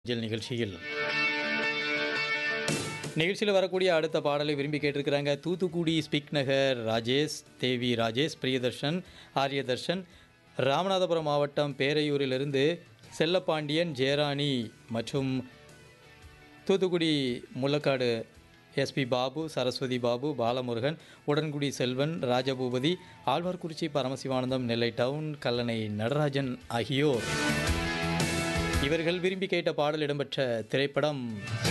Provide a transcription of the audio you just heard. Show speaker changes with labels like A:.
A: gel நிகழ்ச்சியில் நிகழ்ச்சியில் வரக்கூடிய அடுத்த பாடலை விரும்பி கேட்டிருக்கிறாங்க தூத்துக்குடி ஸ்பிக் நகர் ராஜேஷ் தேவி ராஜேஷ் பிரியதர்ஷன் ஆரியதர்ஷன் ராமநாதபுரம் மாவட்டம் பேரையூரிலிருந்து செல்லப்பாண்டியன் ஜெயராணி மற்றும் தூத்துக்குடி முள்ளக்காடு எஸ்பி பாபு சரஸ்வதி பாபு பாலமுருகன் உடன்குடி செல்வன் ராஜபூபதி ஆழ்வார்குறிச்சி பரமசிவானந்தம் நெல்லை டவுன் கல்லணை நடராஜன் ஆகியோர் இவர்கள் விரும்பி கேட்ட பாடல் இடம்பெற்ற திரைப்படம்